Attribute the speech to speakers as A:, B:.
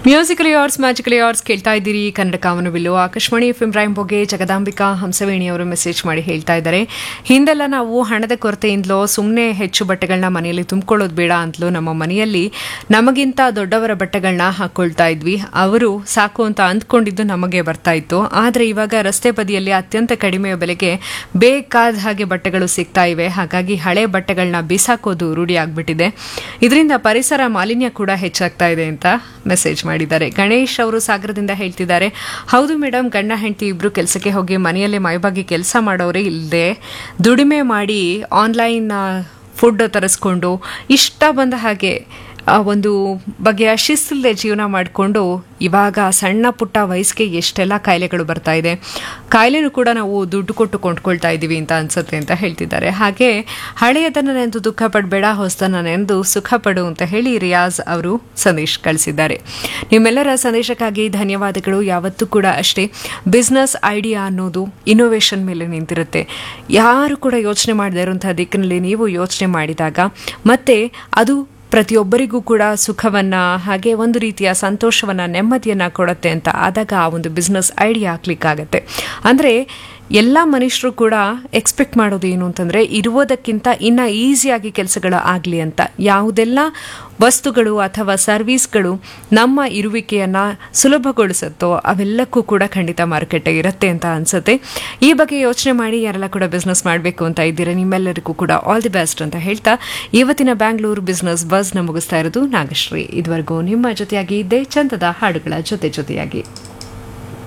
A: musically hours magically hours ಕೇಳ್ತಾ ಇದ್ದೀರಿ ಕನ್ನಡ ಕಾಮನಬಿಲ್ಲು ಆಕಾಶವಾಣಿ ಎಫ್ ಎಂ ಬಗ್ಗೆ ಜಗದಾಂಬಿಕಾ ಹಂಸವೇಣಿ ಅವರು ಮೆಸೇಜ್ ಮಾಡಿ ಹೇಳ್ತಾ ಇದ್ದಾರೆ ಹಿಂದೆಲ್ಲ ನಾವು ಹಣದ ಕೊರತೆಯಿಂದಲೋ ಸುಮ್ಮನೆ ಹೆಚ್ಚು ಬಟ್ಟೆಗಳನ್ನ ಮನೆಯಲ್ಲಿ ತುಂಬಿಕೊಳ್ಳೋದು ಬೇಡ ಅಂತಲೂ ನಮ್ಮ ಮನೆಯಲ್ಲಿ ನಮಗಿಂತ ದೊಡ್ಡವರ ಬಟ್ಟೆಗಳನ್ನ ಹಾಕೊಳ್ತಾ ಇದ್ವಿ ಅವರು ಸಾಕು ಅಂತ ಅಂದ್ಕೊಂಡಿದ್ದು ನಮಗೆ ಬರ್ತಾ ಇತ್ತು ಆದರೆ ಇವಾಗ ರಸ್ತೆ ಬದಿಯಲ್ಲಿ ಅತ್ಯಂತ ಕಡಿಮೆ ಬೆಲೆಗೆ ಬೇಕಾದ ಹಾಗೆ ಬಟ್ಟೆಗಳು ಸಿಗ್ತಾ ಇವೆ ಹಾಗಾಗಿ ಹಳೆ ಬಟ್ಟೆಗಳನ್ನ ಬಿಸಾಕೋದು ರೂಢಿ ಆಗ್ಬಿಟ್ಟಿದೆ ಇದರಿಂದ ಪರಿಸರ ಮಾಲಿನ್ಯ ಕೂಡ ಹೆಚ್ಚಾಗ್ತಾ ಇದೆ ಅಂತ ಮೆಸೇಜ್ ಮಾಡಿದ್ದಾರೆ ಗಣೇಶ್ ಅವರು ಸಾಗರದಿಂದ ಹೇಳ್ತಿದ್ದಾರೆ ಹೌದು ಮೇಡಮ್ ಗಂಡ ಹೆಂಡತಿ ಇಬ್ರು ಕೆಲಸಕ್ಕೆ ಹೋಗಿ ಮನೆಯಲ್ಲೇ ಮೈಬಾಗಿ ಕೆಲಸ ಮಾಡೋರೇ ಇಲ್ಲದೆ ದುಡಿಮೆ ಮಾಡಿ ಆನ್ಲೈನ್ ಫುಡ್ ತರಿಸ್ಕೊಂಡು ಇಷ್ಟ ಬಂದ ಹಾಗೆ ಆ ಒಂದು ಬಗೆಯ ಶಿಸ್ತಿಲ್ಲದೆ ಜೀವನ ಮಾಡಿಕೊಂಡು ಇವಾಗ ಸಣ್ಣ ಪುಟ್ಟ ವಯಸ್ಸಿಗೆ ಎಷ್ಟೆಲ್ಲ ಕಾಯಿಲೆಗಳು ಬರ್ತಾ ಇದೆ ಕಾಯಿಲೆನೂ ಕೂಡ ನಾವು ದುಡ್ಡು ಕೊಟ್ಟು ಕೊಂಡ್ಕೊಳ್ತಾ ಇದ್ದೀವಿ ಅಂತ ಅನ್ಸುತ್ತೆ ಅಂತ ಹೇಳ್ತಿದ್ದಾರೆ ಹಾಗೆ ಹಳೆಯದನ್ನು ನೆಂದು ದುಃಖ ಪಡಬೇಡ ಹೊಸದನ್ನು ನೆಂದು ಸುಖ ಪಡು ಅಂತ ಹೇಳಿ ರಿಯಾಜ್ ಅವರು ಸಂದೇಶ ಕಳಿಸಿದ್ದಾರೆ ನಿಮ್ಮೆಲ್ಲರ ಸಂದೇಶಕ್ಕಾಗಿ ಧನ್ಯವಾದಗಳು ಯಾವತ್ತೂ ಕೂಡ ಅಷ್ಟೇ ಬಿಸ್ನೆಸ್ ಐಡಿಯಾ ಅನ್ನೋದು ಇನೋವೇಷನ್ ಮೇಲೆ ನಿಂತಿರುತ್ತೆ ಯಾರು ಕೂಡ ಯೋಚನೆ ಮಾಡದೇ ಇರುವಂತಹ ದಿಕ್ಕಿನಲ್ಲಿ ನೀವು ಯೋಚನೆ ಮಾಡಿದಾಗ ಮತ್ತೆ ಅದು ಪ್ರತಿಯೊಬ್ಬರಿಗೂ ಕೂಡ ಸುಖವನ್ನ ಹಾಗೆ ಒಂದು ರೀತಿಯ ಸಂತೋಷವನ್ನ ನೆಮ್ಮದಿಯನ್ನ ಕೊಡುತ್ತೆ ಅಂತ ಆದಾಗ ಆ ಒಂದು ಬಿಸ್ನೆಸ್ ಐಡಿಯಾ ಕ್ಲಿಕ್ ಆಗುತ್ತೆ ಅಂದ್ರೆ ಎಲ್ಲ ಮನುಷ್ಯರು ಕೂಡ ಎಕ್ಸ್ಪೆಕ್ಟ್ ಮಾಡೋದು ಏನು ಅಂತಂದ್ರೆ ಇರುವುದಕ್ಕಿಂತ ಇನ್ನ ಈಸಿಯಾಗಿ ಕೆಲಸಗಳು ಆಗಲಿ ಅಂತ ಯಾವುದೆಲ್ಲ ವಸ್ತುಗಳು ಅಥವಾ ಸರ್ವಿಸ್ಗಳು ನಮ್ಮ ಇರುವಿಕೆಯನ್ನ ಸುಲಭಗೊಳಿಸುತ್ತೋ ಅವೆಲ್ಲಕ್ಕೂ ಕೂಡ ಖಂಡಿತ ಮಾರುಕಟ್ಟೆ ಇರುತ್ತೆ ಅಂತ ಅನ್ಸುತ್ತೆ ಈ ಬಗ್ಗೆ ಯೋಚನೆ ಮಾಡಿ ಯಾರೆಲ್ಲ ಕೂಡ ಬಿಸ್ನೆಸ್ ಮಾಡಬೇಕು ಅಂತ ಇದ್ದೀರಾ ನಿಮ್ಮೆಲ್ಲರಿಗೂ ಕೂಡ ಆಲ್ ದಿ ಬೆಸ್ಟ್ ಅಂತ ಹೇಳ್ತಾ ಇವತ್ತಿನ ಬ್ಯಾಂಗ್ಳೂರು ಬಿಸ್ನೆಸ್ ಬಸ್ನ ಮುಗಿಸ್ತಾ ಇರೋದು ನಾಗಶ್ರೀ ಇದುವರೆಗೂ ನಿಮ್ಮ ಜೊತೆಯಾಗಿ ಇದ್ದೆ ಚಂದದ ಹಾಡುಗಳ ಜೊತೆ ಜೊತೆಯಾಗಿ